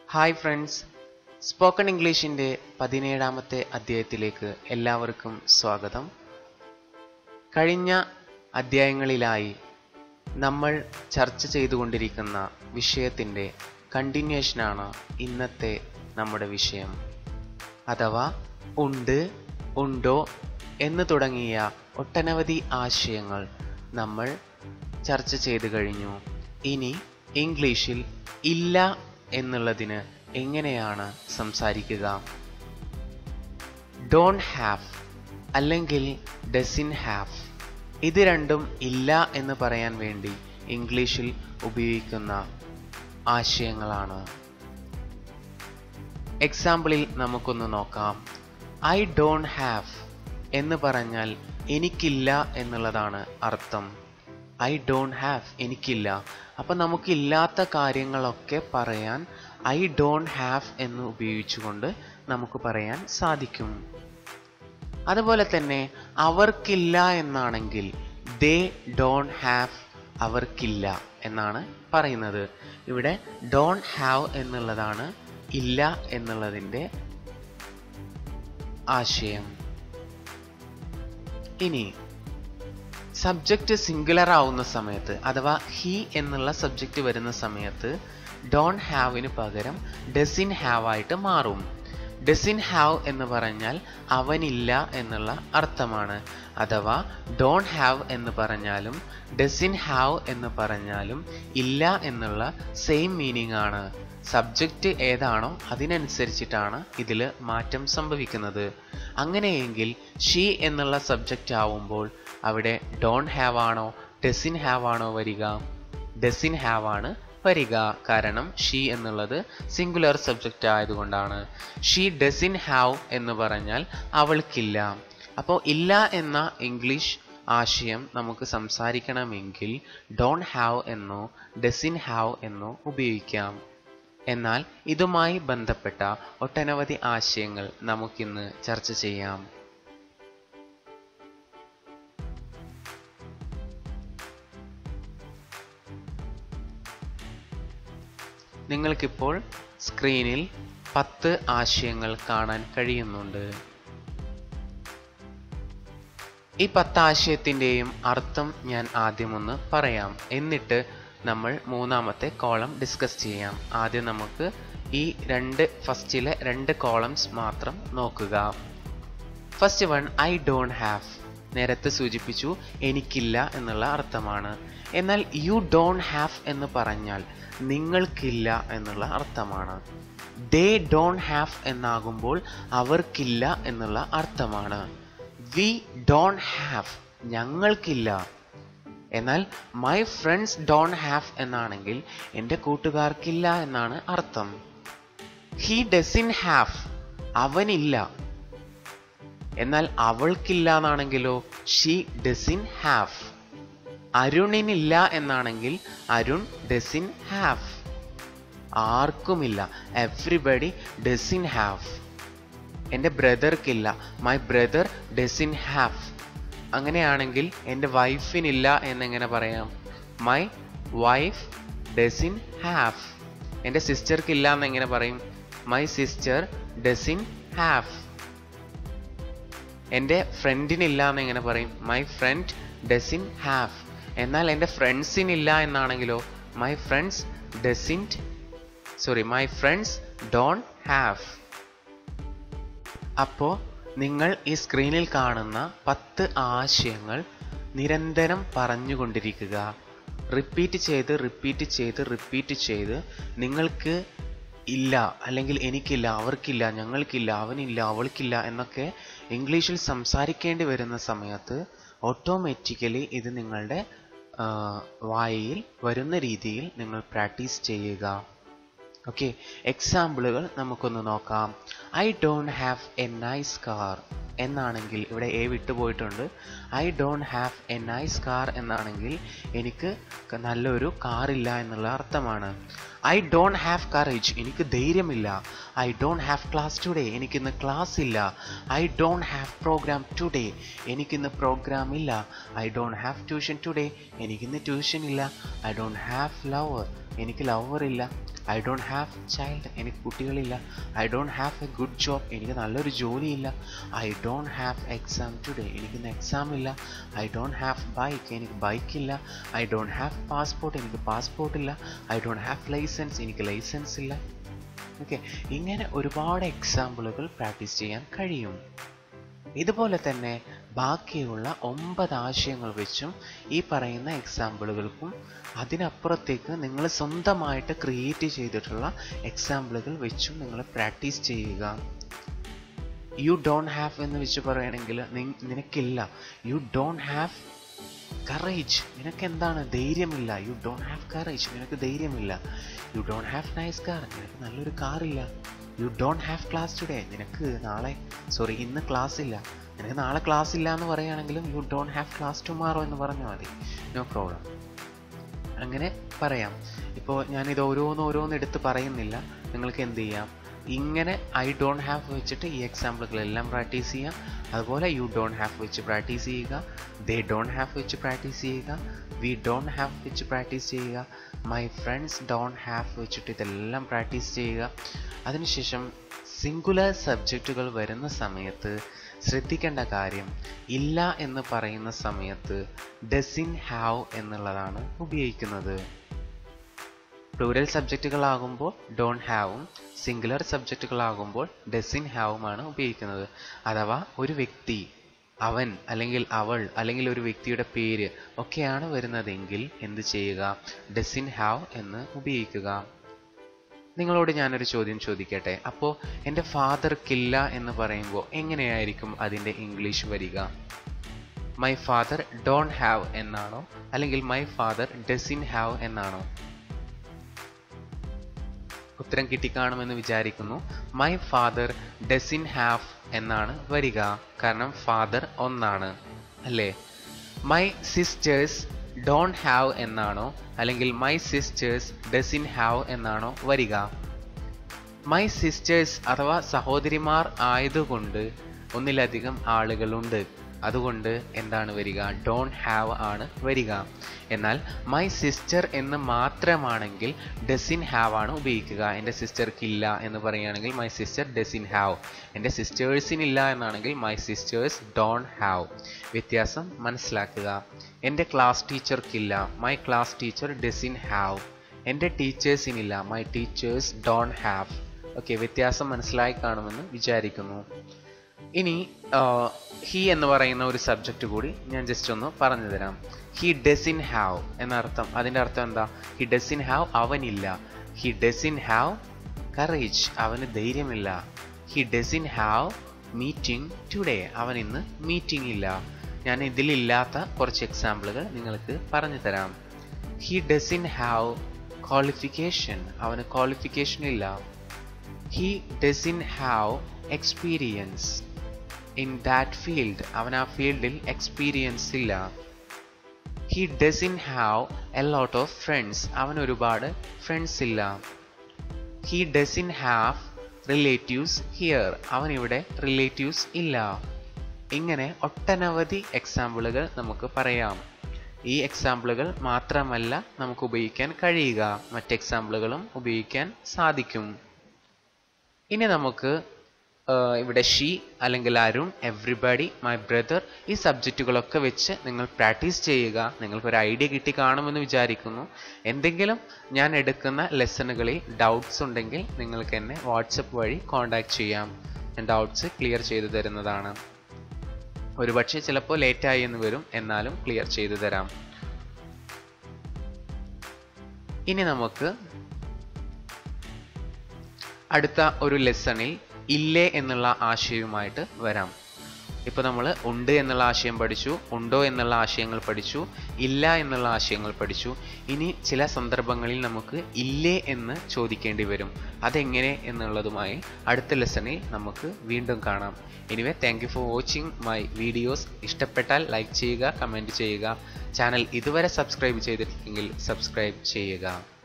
hi friends spoken ഇംഗ്ലീഷിൻ്റെ പതിനേഴാമത്തെ അധ്യായത്തിലേക്ക് എല്ലാവർക്കും സ്വാഗതം കഴിഞ്ഞ അധ്യായങ്ങളിലായി നമ്മൾ ചർച്ച ചെയ്തുകൊണ്ടിരിക്കുന്ന വിഷയത്തിൻ്റെ കണ്ടിന്യൂഷനാണ് ഇന്നത്തെ നമ്മുടെ വിഷയം അഥവാ ഉണ്ട് ഉണ്ടോ എന്ന് തുടങ്ങിയ ഒട്ടനവധി ആശയങ്ങൾ നമ്മൾ ചർച്ച ചെയ്തു കഴിഞ്ഞു ഇനി ഇംഗ്ലീഷിൽ ഇല്ല എന്നുള്ളതിന് എങ്ങനെയാണ് സംസാരിക്കുക ഡോൺ ഹാവ് അല്ലെങ്കിൽ ഡസിൻ ഹാവ് ഇത് രണ്ടും ഇല്ല എന്ന് പറയാൻ വേണ്ടി ഇംഗ്ലീഷിൽ ഉപയോഗിക്കുന്ന ആശയങ്ങളാണ് എക്സാമ്പിളിൽ നമുക്കൊന്ന് നോക്കാം ഐ ഡോൺ ഹാവ് എന്ന് പറഞ്ഞാൽ എനിക്കില്ല എന്നുള്ളതാണ് അർത്ഥം ഐ ഡോൺ ഹാവ് എനിക്കില്ല അപ്പം നമുക്കില്ലാത്ത കാര്യങ്ങളൊക്കെ പറയാൻ ഐ ഡോൺ ഹാവ് എന്ന് ഉപയോഗിച്ചുകൊണ്ട് നമുക്ക് പറയാൻ സാധിക്കും അതുപോലെ തന്നെ അവർക്കില്ല എന്നാണെങ്കിൽ ദേ ഡോൺ ഹാവ് അവർക്കില്ല എന്നാണ് പറയുന്നത് ഇവിടെ ഡോൺ ഹാവ് എന്നുള്ളതാണ് ഇല്ല എന്നുള്ളതിൻ്റെ ആശയം ഇനി സബ്ജക്റ്റ് സിംഗുലർ ആവുന്ന സമയത്ത് അഥവാ ഹി എന്നുള്ള സബ്ജക്റ്റ് വരുന്ന സമയത്ത് ഡോൺ ഹാവിന് പകരം ഡസിൻ ഹാവ് ആയിട്ട് മാറും ഡസിൻ ഹാവ് എന്ന് പറഞ്ഞാൽ അവനില്ല എന്നുള്ള അർത്ഥമാണ് അഥവാ ഡോൺ ഹാവ് എന്ന് പറഞ്ഞാലും ഡസിൻ ഹാവ് എന്ന് പറഞ്ഞാലും ഇല്ല എന്നുള്ള സെയിം മീനിങ് ആണ് സബ്ജക്റ്റ് ഏതാണോ അതിനനുസരിച്ചിട്ടാണ് ഇതിൽ മാറ്റം സംഭവിക്കുന്നത് അങ്ങനെയെങ്കിൽ ഷീ എന്നുള്ള സബ്ജക്റ്റ് ആവുമ്പോൾ അവിടെ ഡോൺ ഹാവ് ആണോ ഡസിൻ ഹാവ് ആണോ വരിക ഡസിൻ ഹാവ് ആണ് വരിക കാരണം ഷീ എന്നുള്ളത് സിംഗുലർ സബ്ജക്റ്റ് ആയതുകൊണ്ടാണ് ഷീ ഡസിൻ ഹാവ് എന്ന് പറഞ്ഞാൽ അവൾക്കില്ല അപ്പോൾ ഇല്ല എന്ന ഇംഗ്ലീഷ് ആശയം നമുക്ക് സംസാരിക്കണമെങ്കിൽ ഡോൺ ഹാവ് എന്നോ ഡസിൻ ഹാവ് എന്നോ ഉപയോഗിക്കാം എന്നാൽ ഇതുമായി ബന്ധപ്പെട്ട ഒട്ടനവധി ആശയങ്ങൾ നമുക്കിന്ന് ചർച്ച ചെയ്യാം നിങ്ങൾക്കിപ്പോൾ സ്ക്രീനിൽ പത്ത് ആശയങ്ങൾ കാണാൻ കഴിയുന്നുണ്ട് ഈ പത്ത് ആശയത്തിൻ്റെയും അർത്ഥം ഞാൻ ആദ്യമൊന്ന് പറയാം എന്നിട്ട് നമ്മൾ മൂന്നാമത്തെ കോളം ഡിസ്കസ് ചെയ്യാം ആദ്യം നമുക്ക് ഈ രണ്ട് ഫസ്റ്റിലെ രണ്ട് കോളംസ് മാത്രം നോക്കുക first one I don't have നേരത്തെ സൂചിപ്പിച്ചു എനിക്കില്ല എന്നുള്ള അർത്ഥമാണ് എന്നാൽ യു ഡോണ്ട് ഹാവ് എന്ന് പറഞ്ഞാൽ നിങ്ങൾക്കില്ല എന്നുള്ള അർത്ഥമാണ് ദേ ഡോണ്ട് ഹാവ് എന്നാകുമ്പോൾ അവർക്കില്ല എന്നുള്ള അർത്ഥമാണ് വി ഡോണ്ട് ഹാവ് ഞങ്ങൾക്കില്ല എന്നാൽ മൈ ഫ്രണ്ട്സ് ഡോണ്ട് ഹാവ് എന്നാണെങ്കിൽ എൻ്റെ കൂട്ടുകാർക്കില്ല എന്നാണ് അർത്ഥം ഹി ഡസിൻ ഹാവ് അവനില്ല എന്നാൽ അവൾക്കില്ല എന്നാണെങ്കിലോ ഷീ ഡസിൻ ഹാവ് അരുണിനില്ല എന്നാണെങ്കിൽ അരുൺ ഡസിൻ ഹാവ് ആർക്കുമില്ല എവ്രിബഡി ഡസിൻ ഹാവ് എൻ്റെ ബ്രദർക്കില്ല മൈ ബ്രദർ ഡസിൻ ഹാവ് അങ്ങനെയാണെങ്കിൽ എൻ്റെ വൈഫിനില്ല എന്നെങ്ങനെ പറയാം മൈ വൈഫ് ഡസിൻ ഹാവ് എൻ്റെ സിസ്റ്റർക്കില്ല എന്നെങ്ങനെ പറയും മൈ സിസ്റ്റർ ഡസിൻ ഹാവ് എൻ്റെ ഫ്രണ്ടിനില്ല എന്നെങ്ങനെ പറയും മൈ ഫ്രണ്ട് ഡസിൻ ഹാവ് എന്നാൽ എൻ്റെ ഫ്രണ്ട്സിനില്ല എന്നാണെങ്കിലോ my friends doesn't sorry my friends don't have അപ്പോൾ നിങ്ങൾ ഈ സ്ക്രീനിൽ കാണുന്ന പത്ത് ആശയങ്ങൾ നിരന്തരം പറഞ്ഞുകൊണ്ടിരിക്കുക റിപ്പീറ്റ് ചെയ്ത് റിപ്പീറ്റ് ചെയ്ത് റിപ്പീറ്റ് ചെയ്ത് നിങ്ങൾക്ക് ഇല്ല അല്ലെങ്കിൽ എനിക്കില്ല അവർക്കില്ല ഞങ്ങൾക്കില്ല അവനില്ല അവൾക്കില്ല എന്നൊക്കെ ഇംഗ്ലീഷിൽ സംസാരിക്കേണ്ടി വരുന്ന സമയത്ത് ഓട്ടോമാറ്റിക്കലി ഇത് നിങ്ങളുടെ വായിൽ വരുന്ന രീതിയിൽ നിങ്ങൾ പ്രാക്ടീസ് ചെയ്യുക ഓക്കെ എക്സാമ്പിളുകൾ നമുക്കൊന്ന് നോക്കാം I don't have a nice car എന്നാണെങ്കിൽ ഇവിടെ എ വിട്ടുപോയിട്ടുണ്ട് I don't have a nice car എന്നാണെങ്കിൽ എനിക്ക് നല്ലൊരു കാറില്ല എന്നുള്ള അർത്ഥമാണ് ഐ ഡോണ്ട് ഹാവ് കറേജ് എനിക്ക് ധൈര്യമില്ല I don't have class today എനിക്കിന്ന് ക്ലാസ് ഇല്ല I don't have programme today എനിക്കിന്ന് പ്രോഗ്രാം ഇല്ല I don't have tuition today എനിക്കിന്ന് ട്യൂഷൻ ഇല്ല ഐ ഡോണ്ട് ഹാവ് ലവർ എനിക്ക് ലവർ ഇല്ല ഐ ഡോണ്ട് ഹാവ് ചൈൽഡ് എനിക്ക് കുട്ടികളില്ല I don't have a good job എനിക്ക് നല്ലൊരു ജോലിയില്ല I don't have exam today എനിക്കിന്ന് എക്സാം ഇല്ല ഐ ഡോണ്ട് ഹാവ് ബൈക്ക് എനിക്ക് ബൈക്കില്ല ഐ ഡോണ്ട് ഹാവ് പാസ്പോർട്ട് എനിക്ക് പാസ്പോർട്ട് ഇല്ല ഐ ഡോണ്ട് ഹാവ് ലൈസൻസ് എനിക്ക് ലൈസൻസ് ഇല്ല ഓക്കെ ഇങ്ങനെ ഒരുപാട് എക്സാമ്പിളുകൾ പ്രാക്ടീസ് ചെയ്യാൻ കഴിയും ഇതുപോലെ തന്നെ ബാക്കിയുള്ള ഒമ്പത് ആശയങ്ങൾ വെച്ചും ഈ പറയുന്ന എക്സാമ്പിളുകൾക്കും അതിനപ്പുറത്തേക്ക് നിങ്ങൾ സ്വന്തമായിട്ട് ക്രിയേറ്റ് ചെയ്തിട്ടുള്ള എക്സാമ്പിളുകൾ വെച്ചും നിങ്ങൾ പ്രാക്ടീസ് ചെയ്യുക യു ഡോണ്ട് ഹാവ് എന്ന് വെച്ച് പറയുകയാണെങ്കിൽ നിനക്കില്ല യു ഡോണ്ട് ഹാവ് കറേജ് നിനക്ക് എന്താണ് ധൈര്യമില്ല യു ഡോണ്ട് ഹാവ് കറേജ് നിനക്ക് ധൈര്യമില്ല you don't have nice car നിനക്ക് നല്ലൊരു കാറില്ല you don't have class today നിനക്ക് നാളെ സോറി ഇന്ന് ക്ലാസ് ഇല്ല നിനക്ക് നാളെ ക്ലാസ് ഇല്ല എന്ന് പറയുകയാണെങ്കിലും you don't have class tomorrow എന്ന് പറഞ്ഞാൽ മതി നോ പ്രോബ്ലം അങ്ങനെ പറയാം ഇപ്പോൾ ഞാനിത് ഓരോന്ന് ഓരോന്ന് എടുത്ത് പറയുന്നില്ല നിങ്ങൾക്ക് എന്ത് ചെയ്യാം ഇങ്ങനെ ഐ ഡോണ്ട് ഹാവ് വെച്ചിട്ട് ഈ എക്സാമ്പിളുകളെല്ലാം പ്രാക്ടീസ് ചെയ്യാം അതുപോലെ യു ഡോണ്ട് ഹാവ് വെച്ച് പ്രാക്ടീസ് ചെയ്യുക ദേ ഡോണ്ട് ഹാവ് വെച്ച് പ്രാക്ടീസ് ചെയ്യുക വി ഡോണ്ട് ഹാവ് വെച്ച് പ്രാക്ടീസ് ചെയ്യുക മൈ ഫ്രണ്ട്സ് ഡോണ്ട് ഹാവ് വെച്ചിട്ട് ഇതെല്ലാം പ്രാക്ടീസ് ചെയ്യുക അതിനുശേഷം സിംഗുലർ സബ്ജക്റ്റുകൾ വരുന്ന സമയത്ത് ശ്രദ്ധിക്കേണ്ട കാര്യം ഇല്ല എന്ന് പറയുന്ന സമയത്ത് ഡസിൻ ഹാവ് എന്നുള്ളതാണ് ഉപയോഗിക്കുന്നത് പ്ലൂരൽ സബ്ജക്റ്റുകളാകുമ്പോൾ ഡോൺ ഹാവും സിംഗുലർ സബ്ജക്റ്റുകളാകുമ്പോൾ ഡസിൻ ഹാവുമാണ് ഉപയോഗിക്കുന്നത് അഥവാ ഒരു വ്യക്തി അവൻ അല്ലെങ്കിൽ അവൾ അല്ലെങ്കിൽ ഒരു വ്യക്തിയുടെ പേര് ഒക്കെയാണ് വരുന്നതെങ്കിൽ എന്ത് ചെയ്യുക ഡസിൻ ഹാവ് എന്ന് ഉപയോഗിക്കുക നിങ്ങളോട് ഞാനൊരു ചോദ്യം ചോദിക്കട്ടെ അപ്പോൾ എൻ്റെ ഫാദർക്കില്ല എന്ന് പറയുമ്പോൾ എങ്ങനെയായിരിക്കും അതിൻ്റെ ഇംഗ്ലീഷ് വരിക മൈ ഫാദർ ഡോൺ ഹാവ് എന്നാണോ അല്ലെങ്കിൽ മൈ ഫാദർ ഡസിൻ ഹാവ് എന്നാണോ ഉത്തരം കിട്ടിക്കാണുമെന്ന് വിചാരിക്കുന്നു മൈ ഫാദർ ഡസിൻ ഹാവ് എന്നാണ് വരിക കാരണം ഫാദർ ഒന്നാണ് അല്ലേ മൈ സിസ്റ്റേഴ്സ് ഡോൺ ഹാവ് എന്നാണോ അല്ലെങ്കിൽ മൈ സിസ്റ്റേഴ്സ് ഡസിൻ ഹാവ് എന്നാണോ വരിക മൈ സിസ്റ്റേഴ്സ് അഥവാ സഹോദരിമാർ ആയതുകൊണ്ട് ഒന്നിലധികം ആളുകളുണ്ട് അതുകൊണ്ട് എന്താണ് വരിക ഡോൺ ഹാവ് ആണ് വരിക എന്നാൽ മൈ സിസ്റ്റർ എന്ന് മാത്രമാണെങ്കിൽ ഡസിൻ ഹാവ് ആണ് ഉപയോഗിക്കുക എൻ്റെ സിസ്റ്റർക്ക് ഇല്ല എന്ന് പറയുകയാണെങ്കിൽ മൈ സിസ്റ്റർ ഡസിൻ ഹാവ് എൻ്റെ സിസ്റ്റേഴ്സിനില്ല എന്നാണെങ്കിൽ മൈ സിസ്റ്റേഴ്സ് ഡോൺ ഹാവ് വ്യത്യാസം മനസ്സിലാക്കുക എൻ്റെ ക്ലാസ് ടീച്ചർക്കില്ല my class teacher doesn't have എൻ്റെ ടീച്ചേഴ്സിനില്ല my teachers don't have okay വ്യത്യാസം മനസ്സിലായി കാണുമെന്ന് വിചാരിക്കുന്നു ഇനി ഹി എന്ന് പറയുന്ന ഒരു സബ്ജക്റ്റ് കൂടി ഞാൻ ജസ്റ്റ് ഒന്ന് പറഞ്ഞു തരാം ഹി ഡസിൻ ഹാവ് എന്നർത്ഥം അതിൻ്റെ അർത്ഥം എന്താ ഹി ഡസിൻ ഹാവ് അവനില്ല ഹി ഡസിൻ ഹാവ് കറേജ് അവന് ധൈര്യമില്ല he doesn't have meeting today അവൻ ഇന്ന് മീറ്റിംഗ് ഇല്ല ഞാൻ ഇതിലില്ലാത്ത കുറച്ച് എക്സാമ്പിളുകൾ നിങ്ങൾക്ക് പറഞ്ഞു തരാം ഹി ഡസിൻ ഹാവ് ക്വാളിഫിക്കേഷൻ അവന് ക്വാളിഫിക്കേഷൻ ഇല്ല he doesn't have experience in that field അവൻ ആ ഫീൽഡിൽ എക്സ്പീരിയൻസ് ഇല്ല he doesn't have a lot of friends അവൻ ഒരുപാട് ഫ്രണ്ട്സ് ഇല്ല he doesn't have relatives here അവൻ ഇവിടെ റിലേറ്റീവ്സ് ഇല്ല ഇങ്ങനെ ഒട്ടനവധി എക്സാമ്പിളുകൾ നമുക്ക് പറയാം ഈ എക്സാമ്പിളുകൾ മാത്രമല്ല നമുക്ക് ഉപയോഗിക്കാൻ കഴിയുക മറ്റ് എക്സാമ്പിളുകളും ഉപയോഗിക്കാൻ സാധിക്കും ഇനി നമുക്ക് ഇവിടെ ഷീ അല്ലെങ്കിൽ അരുൺ എവ്രിബഡി മൈ ബ്രദർ ഈ സബ്ജക്റ്റുകളൊക്കെ വെച്ച് നിങ്ങൾ പ്രാക്ടീസ് ചെയ്യുക നിങ്ങൾക്കൊരു ഐഡിയ കിട്ടി കാണുമെന്ന് വിചാരിക്കുന്നു എന്തെങ്കിലും ഞാൻ എടുക്കുന്ന ലെസണുകളിൽ ഡൗട്ട്സ് ഉണ്ടെങ്കിൽ നിങ്ങൾക്ക് എന്നെ വാട്സപ്പ് വഴി കോൺടാക്ട് ചെയ്യാം ഞാൻ ഡൗട്ട്സ് ക്ലിയർ ചെയ്തു തരുന്നതാണ് ഒരുപക്ഷെ ചിലപ്പോൾ ലേറ്റായി എന്ന് വരും എന്നാലും ക്ലിയർ ചെയ്തു തരാം ഇനി നമുക്ക് അടുത്ത ഒരു ലെസണിൽ ഇല്ലേ എന്നുള്ള ആശയവുമായിട്ട് വരാം ഇപ്പോൾ നമ്മൾ ഉണ്ട് എന്നുള്ള ആശയം പഠിച്ചു ഉണ്ടോ എന്നുള്ള ആശയങ്ങൾ പഠിച്ചു ഇല്ല എന്നുള്ള ആശയങ്ങൾ പഠിച്ചു ഇനി ചില സന്ദർഭങ്ങളിൽ നമുക്ക് ഇല്ലേ എന്ന് ചോദിക്കേണ്ടി വരും അതെങ്ങനെ എന്നുള്ളതുമായി അടുത്ത ലെസണിൽ നമുക്ക് വീണ്ടും കാണാം anyway thank you for watching my videos ഇഷ്ടപ്പെട്ടാൽ ലൈക്ക് ചെയ്യുക കമൻറ്റ് ചെയ്യുക ചാനൽ ഇതുവരെ സബ്സ്ക്രൈബ് ചെയ്തിട്ടില്ലെങ്കിൽ സബ്സ്ക്രൈബ് ചെയ്യുക